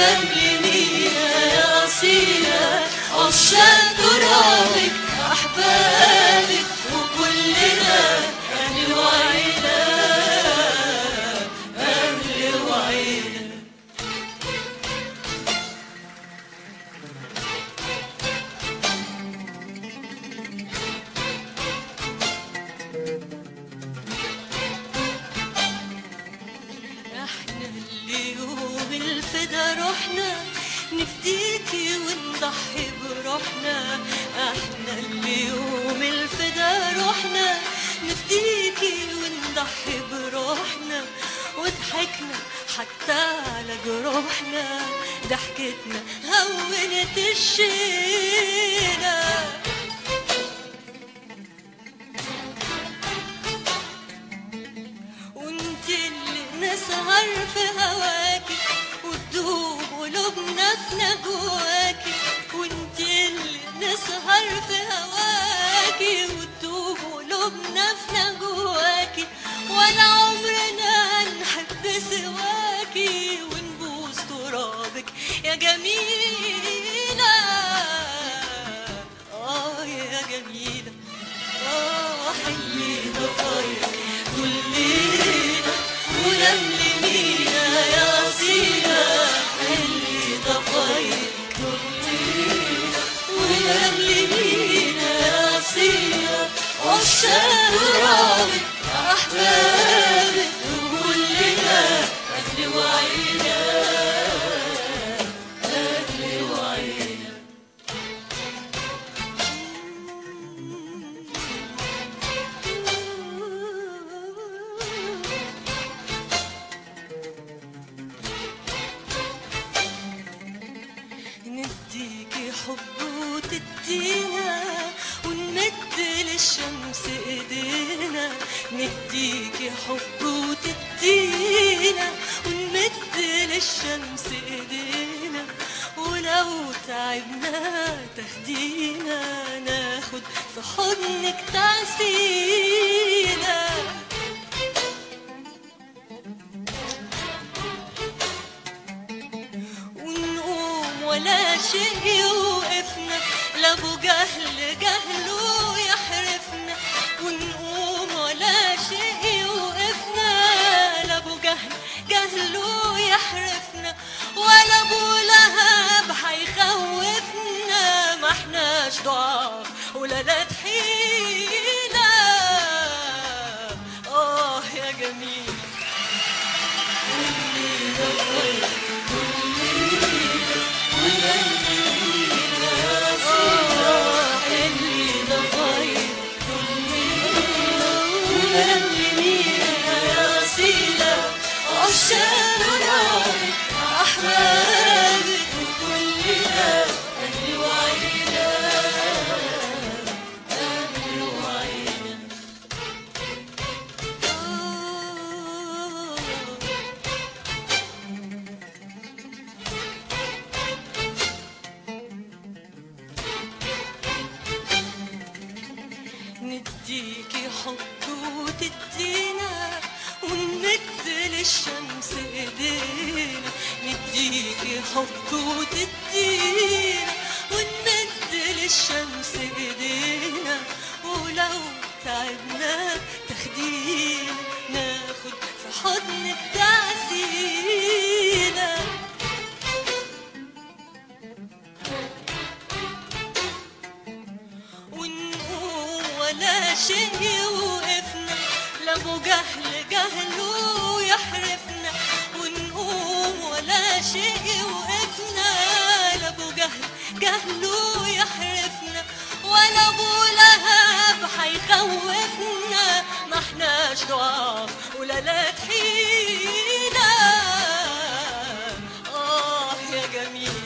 ونمل مينا يا أصيلة عشاق ترابك أحبابك وكلنا أهل وعيلة أهل وعيلة احنا اليوم الفدا روحنا نفديكي ونضحي بروحنا احنا اليوم الفدا روحنا نفديكي ونضحي بروحنا وضحكنا حتى على جروحنا ضحكتنا هونت الشيله وانت اللي نسهر في هواكي وتدوب قلوبنا في نجواكي وانت اللي نسهر في هواكي وتدوب قلوبنا في نجواكي ولا عمرنا نحب سواكي ونبوس ترابك يا جميلة اه يا جميلة اه حلي ضفايرك كلنا ولملمينا يا أصيلة حلي ضفايرك كلنا ولملمينا يا أصيلة عشاق ترابك يا أحبابك وكلنا أهل وعيلة أهل وعيلة نديكي حب وتدينا ونمد للشمس ايدينا نديكي حب وتدينا ونمد للشمس ايدينا ولو تعبنا تاخدينا ناخد في حضنك تعسينا ونقوم ولا شيء يوقفنا لا ابو جهل جهله يحرفنا ونقوم ولا شيء يوقفنا لا ابو جهل جهله يحرفنا ولا ابو لهب هيخوفنا ما احناش ضعاف ولا لا تحيلة اه يا جميل أحبابك وكلنا أهل وعيلة أهل وعيلة نديكي حب وتدينا ونمد للشمس ايدينا نديكي حب وتدينا ونمد للشمس ايدينا ولو تعبنا تاخدينا ناخد في حضنك تعزينا ونقوم ولا شيء يوقفنا لا ابو جهل جهله يحرفنا ونقوم ولا شيء يوقفنا لا ابو جهل جهله يحرفنا ولا ابو لهب هيخوفنا ما احناش ضعاف ولا لا تحيلة اه يا جميل